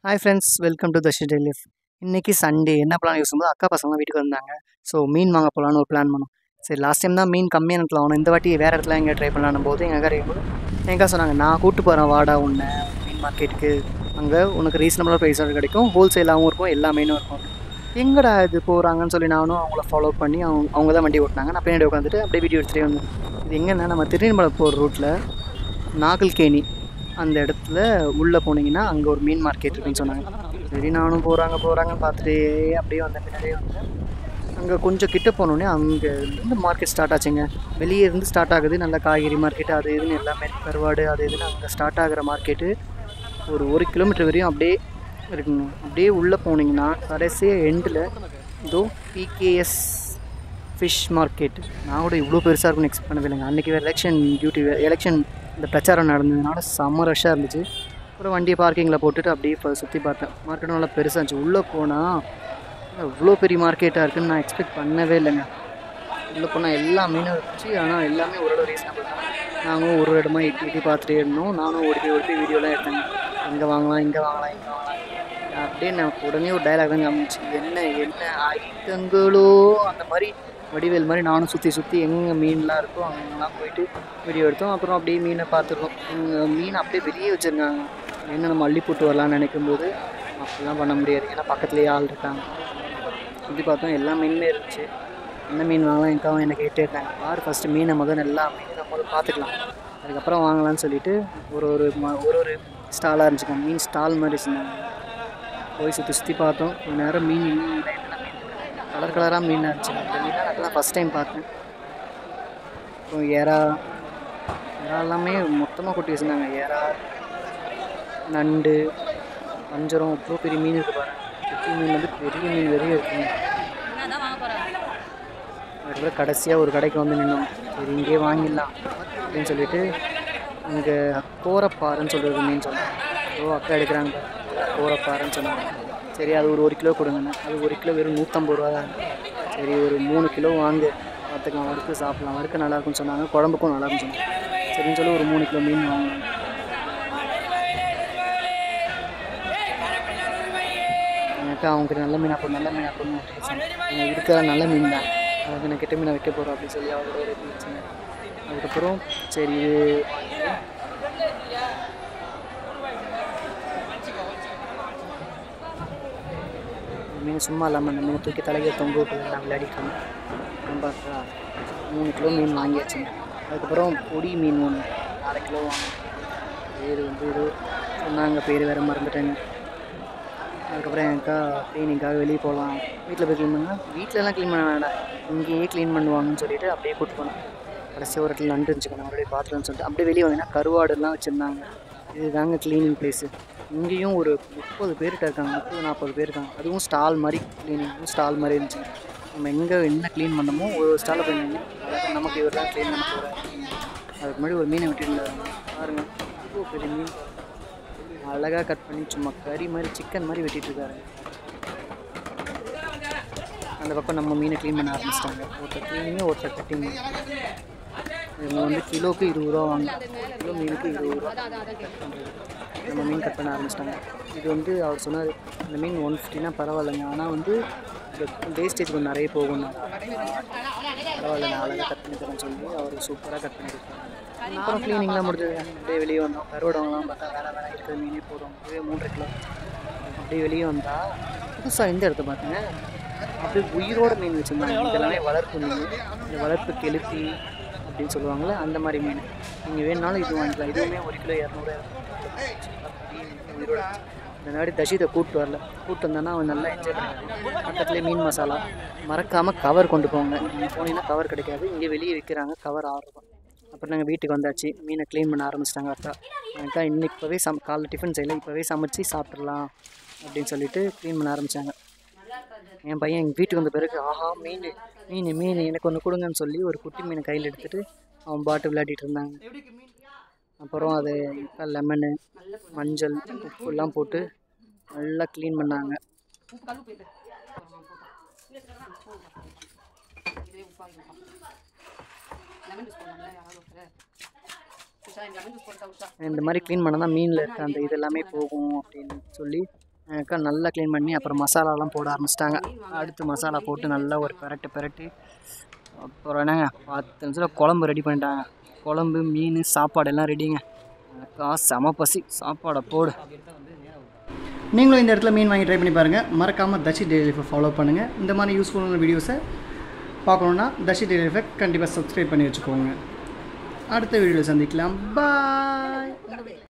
hi friends welcome to தஷி daily இன்றைக்கி Sunday என்ன பிளான் யோசிக்கும்போது அக்கா பசங்களாம் வீட்டுக்கு வந்தாங்க ஸோ மீன் வாங்க போகலான்னு ஒரு பிளான் பண்ணோம் சரி லாஸ்ட் டைம் தான் மீன் கம்மியான இடத்துல வாங்கணும் இந்த வாட்டி வேறு இடத்துல எங்கே ட்ரை பண்ணலான்னு போது எங்கள் அக்கா கேட்கும்போது எங்கள் சொன்னாங்க நான் கூப்பிட்டு போகிறேன் வாடா உன்னை மீன் மார்க்கெட்டுக்கு அங்கே உனக்கு ரீசனபிளாக ப்ரைஸாக கிடைக்கும் ஹோல்சேலாகவும் இருக்கும் எல்லா மீனும் இருக்கும் எங்கடா இது போகிறாங்கன்னு சொல்லி நானும் அவங்கள ஃபாலோ பண்ணி அவங்க அவங்க தான் வண்டி ஓட்டினாங்க நான் பின்னாடி உட்காந்துட்டு அப்படியே வீடியோ எடுத்துகிட்டே வந்தேன் இது எங்கன்னா நம்ம திருநெல்வேலி போகிற ரூட்டில் நாகல்கேணி அந்த இடத்துல உள்ளே போனீங்கன்னா அங்கே ஒரு மீன் மார்க்கெட் இருக்குன்னு சொன்னாங்க சரி நானும் போகிறாங்க போகிறாங்கன்னு பார்த்துட்டு அப்படியே வந்தேன் பின்னாடியே வந்தேன் அங்கே கொஞ்சம் கிட்ட போனோடனே அங்கே இருந்து மார்க்கெட் ஸ்டார்ட் ஆச்சுங்க வெளியே இருந்து ஸ்டார்ட் ஆகுது நல்ல காய்கறி மார்க்கெட் அது இதுன்னு எல்லாமே கருவாடு அது இதுன்னு அங்கே ஸ்டார்ட் ஆகிற மார்க்கெட்டு ஒரு ஒரு கிலோமீட்டர் வரையும் அப்படியே இருக்குங்க அப்படியே உள்ளே போனீங்கன்னா கடைசியாக எண்டில் இதோ பிகேஎஸ் ஃபிஷ் மார்க்கெட் நான் கூட இவ்வளோ பெருசாக இருக்கும்னு எக்ஸ்பெக்ட் பண்ணவே இல்லைங்க அன்றைக்கி எலெக்ஷன் டியூட்டி எலெக்ஷன் இந்த பிரச்சாரம் நடந்ததுனால செம்ம ரஷ்ஷாக இருந்துச்சு அப்புறம் வண்டியை பார்க்கிங்கில் போட்டுட்டு அப்படியே இப்போ சுற்றி பார்த்தேன் மார்க்கெட்டும் நல்லா பெருசாக இருந்துச்சு உள்ளே போனால் இவ்வளோ பெரிய மார்க்கெட்டாக இருக்குன்னு நான் எக்ஸ்பெக்ட் பண்ணவே இல்லைங்க உள்ளே போனால் எல்லா மீனும் இருந்துச்சு ஆனால் எல்லாமே ஓரளவு ரீசனபிள் தான் நாங்களும் ஒரு ஒரு இடமா எட்டி எட்டி பார்த்துட்டே இருந்தோம் நானும் ஓடி போய் ஓடி போய் வீடியோலாம் எடுத்தேங்க இங்கே வாங்கலாம் இங்கே வாங்கலாம் இங்கே வாங்கலாம் அப்படியே நான் உடனே ஒரு டைலாக் தான் கவனிச்சு என்ன என்ன ஐட்டங்களோ அந்த மாதிரி வடிவேல் மாதிரி நானும் சுற்றி சுற்றி எங்கே மீன்லாம் இருக்கோ அங்கெல்லாம் போயிட்டு வீடியோ எடுத்தோம் அப்புறம் அப்படியே மீனை பார்த்துருக்கோம் இங்கே மீன் அப்படியே வெளியே வச்சுருக்காங்க என்ன நம்ம அள்ளி போட்டு வரலாம்னு நினைக்கும்போது அப்படிலாம் பண்ண முடியாது ஏன்னா பக்கத்துலேயே ஆள் இருக்காங்க சுற்றி பார்த்தோம் எல்லா மீனுமே இருந்துச்சு என்ன மீன் வாங்கலாம் எங்காவும் எனக்கு கேட்டே இருந்தாங்க பாரு ஃபஸ்ட்டு மீனை முதல் எல்லா மீனும் நம்ம முதல்ல பார்த்துக்கலாம் அதுக்கப்புறம் வாங்கலாம்னு சொல்லிட்டு ஒரு ஒரு ம ஒரு ஒரு ஸ்டாலாக இருந்துச்சுங்க மீன் ஸ்டால் மாதிரி வச்சுருந்தாங்க போய் சுற்றி சுற்றி பார்த்தோம் கொஞ்ச நேரம் மீன் இன்னும் இல்லை கலர் கலராக மீனாக இருந்துச்சு இந்த மீனாக நான் தான் ஃபஸ்ட் டைம் பார்த்தேன் அப்புறம் எறா எறா எல்லாமே மொத்தமாக கொட்டி வச்சுருந்தாங்க எறா நண்டு வஞ்சரம் அவ்வளோ பெரிய மீன் இருக்குது பாருங்க குட்டி மீன் வந்து பெரிய மீன் வெளியே இருக்குங்க அதுக்கப்புறம் கடைசியாக ஒரு கடைக்கு வந்து நின்னோம் சரி இங்கேயே வாங்கிடலாம் அப்படின்னு சொல்லிட்டு இங்கே கோரப்பாறைன்னு சொல்கிறது மீன் சொன்னாங்க ஓ அக்கா எடுக்கிறாங்க கோரப்பாறைன்னு சொன்னாங்க சரி அது ஒரு ஒரு கிலோ கொடுங்கண்ணே அது ஒரு கிலோ வெறும் நூற்றம்பது ரூபா தான் சரி ஒரு மூணு கிலோ வாங்கு பார்த்துக்கலாம் வறுத்து சாப்பிட்லாம் வறுக்க நல்லா இருக்கும்னு சொன்னாங்க குழம்புக்கும் நல்லா இருக்குன்னு சொன்னாங்க சரின்னு சொல்லி ஒரு மூணு கிலோ மீன் வாங்கினோம் எனக்கு அவங்க நல்ல மீன் அப்போ நல்ல மீன் அப்படின்னு எனக்கு இருக்கிற நல்ல மீன் தான் அதுக்கு நான் கெட்ட மீனை வைக்க போகிறோம் அப்படின்னு சொல்லி அவரோட ஒரு இது வச்சுங்க அதுக்கப்புறம் சரி இது மீன் சும்மா இல்லாமல் அந்த மீனை தூக்கி தலையை தொங்க விட்டு நான் விளையாடிட்டோம் அப்புறம் பார்த்தா மூணு கிலோ மீன் வாங்கியாச்சுங்க அதுக்கப்புறம் பொடி மீன் ஒன்று நாலு கிலோ வாங்கினேன் பேர் வந்து ஏதோ சொன்னாங்க பேர் வேறு மறந்துட்டேங்க அதுக்கப்புறம் என்க்கா க்ளீனிங்காக வெளியே போகலாம் வீட்டில் போய் க்ளீன் பண்ணால் வீட்டிலலாம் க்ளீன் பண்ண வேண்டாம் இங்கேயே க்ளீன் பண்ணுவாங்கன்னு சொல்லிட்டு அப்படியே கூப்பிட்டு போனேன் கடைசி ஒரு இடத்துல நண்டு இருந்துச்சுக்கணும் அப்படியே பார்த்துலான்னு சொல்லிட்டு அப்படியே வெளியே வந்தீங்கன்னா கருவாடுலாம் வச்சுருந்தாங்க இதுதாங்க க்ளீனிங் பிளேஸு இங்கேயும் ஒரு முப்பது பேர்கிட்ட இருக்காங்க முப்பது நாற்பது பேர் இருக்காங்க அதுவும் ஸ்டால் மாதிரி க்ளீனிங் ஸ்டால் மாதிரி இருந்துச்சு நம்ம எங்கே என்ன க்ளீன் பண்ணமோ ஒரு ஸ்டாலில் போய் நின்று அதாவது நமக்கு இவர் தான் க்ளீன் பண்ண போகிறார் அதுக்கு முன்னாடி ஒரு மீனை வெட்டியிருந்தாங்க பாருங்கள் இவ்வளோ பெரிய மீன் அழகாக கட் பண்ணி சும்மா கறி மாதிரி சிக்கன் மாதிரி வெட்டிட்டு இருக்காரு அந்த பக்கம் நம்ம மீனை க்ளீன் பண்ண ஆரம்பிச்சிட்டாங்க ஒருத்தர் க்ளீனிங்கு ஒருத்தர் கட்டிங் இவங்க வந்து கிலோக்கு இருபது ரூபா வாங்க கிலோ மீனுக்கு இருபது ரூபா நம்ம மீன் கட் பண்ண ஆரம்பிச்சிட்டாங்க இது வந்து அவர் சொன்னார் இந்த மீன் ஒன் ஃபிஃப்டினா பரவாயில்லைங்க ஆனால் வந்து வேஸ்டேஜ் கொஞ்சம் நிறைய போகும் பரவாயில்ல நான் அழகாக கட் பண்ணி தரேன்னு சொல்லி அவர் சூப்பராக கட் பண்ணி கொடுத்தாங்க அப்புறம் க்ளீனிங்லாம் முடிஞ்சது அப்படியே வெளியே வந்தோம் கருவடம்லாம் பார்த்தா வேலை வேலை இருக்கிற மீனே போதும் இதுவே மூன்றரை கிலோ அப்படியே வெளியே வந்தால் புதுசாக இந்த இடத்த பார்த்தீங்க அப்படியே உயிரோட மீன் வச்சுருந்தாங்க இதெல்லாமே வளர்ப்பு மீன் இந்த வளர்ப்பு கெளுத்தி அப்படின்னு சொல்லுவாங்கள்ல அந்த மாதிரி மீன் நீங்கள் வேணுனாலும் இது வாங்கிக்கலாம் இதுவுமே ஒரு கிலோ இரநூறு உயிரோட இந்த மாதிரி தஷிதை கூப்பிட்டு வரல கூப்பிட்டு வந்தானா அவன் நல்லா என்ஜாய் பண்ணுவான் பக்கத்துலேயே மீன் மசாலா மறக்காமல் கவர் கொண்டு போங்க நீங்கள் போனீங்கன்னா கவர் கிடைக்காது இங்கே வெளியே விற்கிறாங்க கவர் ஆறு ரூபா அப்புறம் நாங்கள் வீட்டுக்கு வந்தாச்சு மீனை க்ளீன் பண்ண ஆரம்பிச்சிட்டாங்க அக்கா அக்கா இன்னும் இப்போவே சம் காலைல டிஃபன் செய்யல இப்போவே சமைச்சு சாப்பிட்றலாம் அப்படின்னு சொல்லிட்டு க்ளீன் பண்ண ஆரம்பித்தாங்க என் பையன் எங்கள் வீட்டுக்கு வந்த பிறகு ஆஹா மீன் மீன் மீன் எனக்கு ஒன்று கொடுங்கன்னு சொல்லி ஒரு குட்டி மீனை கையில் எடுத்துகிட்டு அவன் பாட்டு விளையாடிட்டு இருந்தாங்க அப்புறம் அது லெமனு மஞ்சள் உப்புலாம் போட்டு நல்லா க்ளீன் பண்ணாங்க இந்த மாதிரி க்ளீன் பண்ணால் தான் மீனில் இருக்க அந்த இது எல்லாமே போகும் அப்படின்னு சொல்லி எங்கள் அக்கா நல்லா க்ளீன் பண்ணி அப்புறம் மசாலாலாம் போட ஆரம்பிச்சிட்டாங்க அடுத்து மசாலா போட்டு நல்லா ஒரு பெரட்டு பெரட்டி அப்புறம் என்னங்க பத்து நிமிஷத்தில் குழம்பு ரெடி பண்ணிட்டாங்க குழம்பு மீன் சாப்பாடு எல்லாம் ரெடிங்க அக்கா செம பசி சாப்பாடை போடு நீங்களும் இந்த இடத்துல மீன் வாங்கி ட்ரை பண்ணி பாருங்கள் மறக்காமல் தஷி டெய்லி ஃபாலோ பண்ணுங்கள் இந்த மாதிரி யூஸ்ஃபுல்லான வீடியோஸை பார்க்கணுன்னா தஷி டெய்லி கண்டிப்பாக சப்ஸ்கிரைப் பண்ணி வச்சுக்கோங்க அடுத்த வீடியோவில் சந்திக்கலாம் பாய்